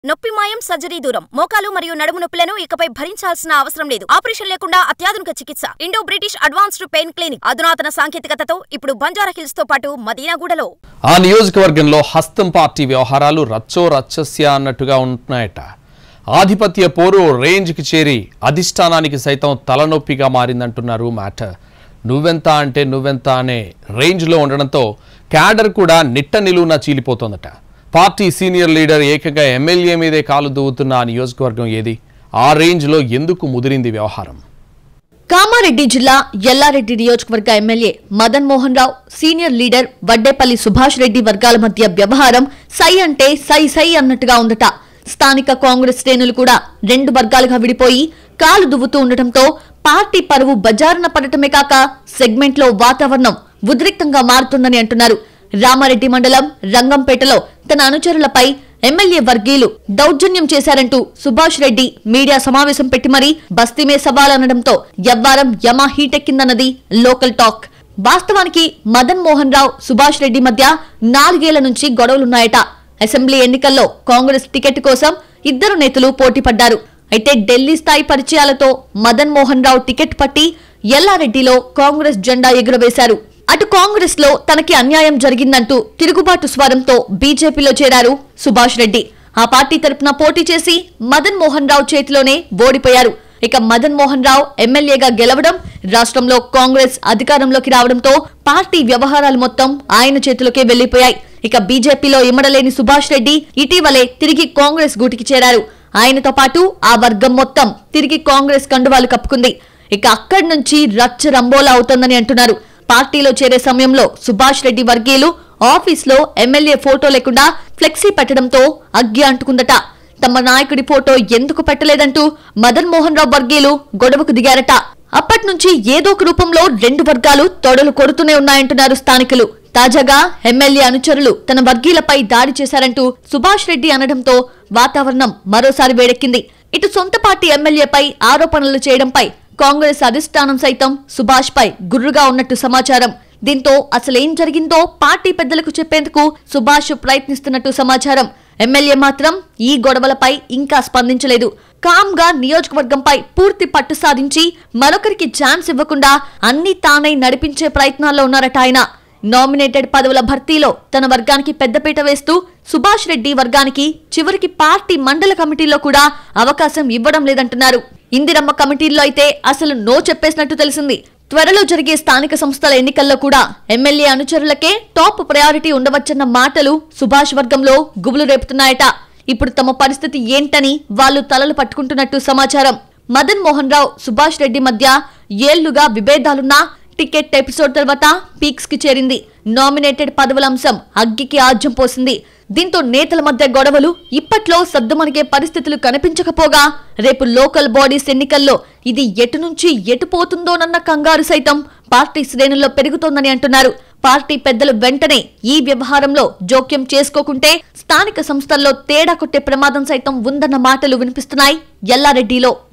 నొప్పి మాయం సర్జరీ దూరం మోకాలు మరియు నడుము నొప్పులను ఇకపై భరించాల్సిన అవసరం లేదు ఆపరేషన్ లేకుండా అత్యాధునిక చికిత్స Indo British advanced pain clinic అధునాతన సాంకేతికతతో ఇప్పుడు బంజారా హిల్స్ తో పాటు మదీనాగూడలో ఆ నియోజకవర్గంలో హస్తం పార్టీ వ్యవహారాలు రచ్చో రచ్చస్య అన్నట్టుగా ఉంటున్నాయట ఆధిపత్య పోరు రేంజ్కి చేరి అధిష్టానానికి సైతం తలనొప్పిగా మారిందంటున్నారు మ్యాటర్ నువ్వెంత అంటే నువ్వెంత అనే రేంజ్లో ఉండడంతో క్యాడర్ కూడా నిట్ట నిలువున చీలిపోతోందట పార్టీ సీనియర్ లీడర్ ఏకంగా ఎమ్మెల్యే మీదే కాలు దువ్వుతున్న ఆ నియోజకవర్గం ఏది ఆ రేంజ్లో ఎందుకు ముదిరింది వ్యవహారం కామారెడ్డి జిల్లా ఎల్లారెడ్డి నియోజకవర్గ MLA Madan Mohan Rao senior leader Vaddepalli Subhash Reddy వర్గాల మధ్య వ్యవహారం సై అంటే సై సై అన్నట్టుగా ఉందట స్థానిక కాంగ్రెస్ శ్రేణులు కూడా రెండు వర్గాలుగా విడిపోయి కాలు దువ్వుతూ ఉండటంతో పార్టీ పరువు బజారున పడటమే కాక సెగ్మెంట్లో వాతావరణం ఉద్రిక్తంగా మారుతుందని అంటున్నారు రామారెడ్డి మండలం రంగంపేటలో తన అనుచరులపై ఎమ్మెల్యే వర్గీయులు దౌర్జన్యం చేశారంటూ సుభాష్ రెడ్డి మీడియా సమావేశం పెట్టి మరీ బస్తీమే సవాల్ అనడంతో యవ్వారం యమా హీటెక్కిందన్నది లోకల్ టాక్ వాస్తవానికి మదన్ మోహన్ రావు సుభాష్ రెడ్డి మధ్య నాలుగేళ్ల నుంచి గొడవలున్నాయట అసెంబ్లీ ఎన్నికల్లో కాంగ్రెస్ టికెట్ కోసం ఇద్దరు నేతలు పోటీ పడ్డారు అయితే ఢిల్లీ స్థాయి పరిచయాలతో మదన్ మోహన్ రావు టికెట్ పట్టి ఎల్లారెడ్డిలో కాంగ్రెస్ జెండా ఎగురవేశారు అటు కాంగ్రెస్ లో తనకి అన్యాయం జరిగిందంటూ తిరుగుబాటు స్వరంతో బీజేపీలో చేరారు సుభాష్ రెడ్డి ఆ పార్టీ తరపున పోటీ చేసి మదన్ మోహన్ రావు చేతిలోనే ఓడిపోయారు ఇక మదన్ మోహన్ రావు ఎమ్మెల్యేగా గెలవడం రాష్ట్రంలో కాంగ్రెస్ అధికారంలోకి రావడంతో పార్టీ వ్యవహారాలు మొత్తం ఆయన చేతిలోకే వెళ్లిపోయాయి ఇక బీజేపీలో ఇమ్మడలేని సుభాష్ రెడ్డి ఇటీవలే తిరిగి కాంగ్రెస్ గూటికి చేరారు ఆయనతో పాటు ఆ వర్గం మొత్తం తిరిగి కాంగ్రెస్ కండువాలు కప్పుకుంది ఇక అక్కడి నుంచి రచ్చ రంబోలా అవుతోందని అంటున్నారు పార్టీలో చేరే సమయంలో సుభాష్ రెడ్డి వర్గీయులు ఆఫీస్లో ఎమ్మెల్యే ఫోటో లేకుండా ఫ్లెక్సీ పెట్టడంతో అగ్గి అంటుకుందట తమ నాయకుడి ఫోటో ఎందుకు పెట్టలేదంటూ మదన్ మోహన్ రావు వర్గీయులు గొడవకు దిగారట అప్పటి నుంచి ఏదో ఒక రూపంలో రెండు వర్గాలు తొడలు కొడుతూనే ఉన్నాయంటున్నారు స్థానికులు తాజాగా ఎమ్మెల్యే అనుచరులు తన వర్గీయులపై దాడి చేశారంటూ సుభాష్ రెడ్డి అనడంతో వాతావరణం మరోసారి వేడెక్కింది ఇటు సొంత పార్టీ ఎమ్మెల్యేపై ఆరోపణలు చేయడంపై కాంగ్రెస్ అధిష్టానం సైతం సుభాష్ పై గుర్రుగా ఉన్నట్టు సమాచారం దీంతో అసలేం జరిగిందో పార్టీ పెద్దలకు చెప్పేందుకు సుభాష్ ప్రయత్నిస్తున్నట్టు సమాచారం ఎమ్మెల్యే మాత్రం ఈ గొడవలపై ఇంకా స్పందించలేదు కామ్ గా నియోజకవర్గంపై పూర్తి పట్టు సాధించి మరొకరికి ఛాన్స్ ఇవ్వకుండా అన్ని తానై నడిపించే ప్రయత్నాల్లో ఉన్నారట ఆయన నామినేటెడ్ పదవుల భర్తీలో తన వర్గానికి పెద్దపీట వేస్తూ సుభాష్ రెడ్డి వర్గానికి చివరికి పార్టీ మండల కమిటీలో కూడా అవకాశం ఇవ్వడం లేదంటున్నారు ఇందిరమ్మ కమిటీల్లో అయితే అసలు నో చెప్పేసినట్టు తెలిసింది త్వరలో జరిగే స్థానిక సంస్థల ఎన్నికల్లో కూడా ఎమ్మెల్యే అనుచరులకే టాప్ ప్రయారిటీ ఉండవచ్చన్న మాటలు సుభాష్ వర్గంలో గుబులు రేపుతున్నాయట ఇప్పుడు తమ పరిస్థితి ఏంటని వాళ్ళు తలలు పట్టుకుంటున్నట్టు సమాచారం మదన్ మోహన్ రావు సుభాష్ రెడ్డి మధ్య ఏళ్లుగా విభేదాలున్నా టికెట్ ఎపిసోడ్ తర్వాత పీక్స్ కి చేరింది నామినేటెడ్ పదవుల అంశం అగ్గికి ఆజ్యం పోసింది దీంతో నేతల మధ్య గొడవలు ఇప్పట్లో సద్దుమణిగే పరిస్థితులు కనిపించకపోగా రేపు లోకల్ బాడీస్ ఎన్నికల్లో ఇది ఎటు నుంచి ఎటు పోతుందోనన్న కంగారు సైతం పార్టీ శ్రేణుల్లో పెరుగుతోందని అంటున్నారు పార్టీ పెద్దలు వెంటనే ఈ వ్యవహారంలో జోక్యం చేసుకోకుంటే స్థానిక సంస్థల్లో తేడా కొట్టే ప్రమాదం సైతం ఉందన్న మాటలు వినిపిస్తున్నాయి ఎల్లారెడ్డిలో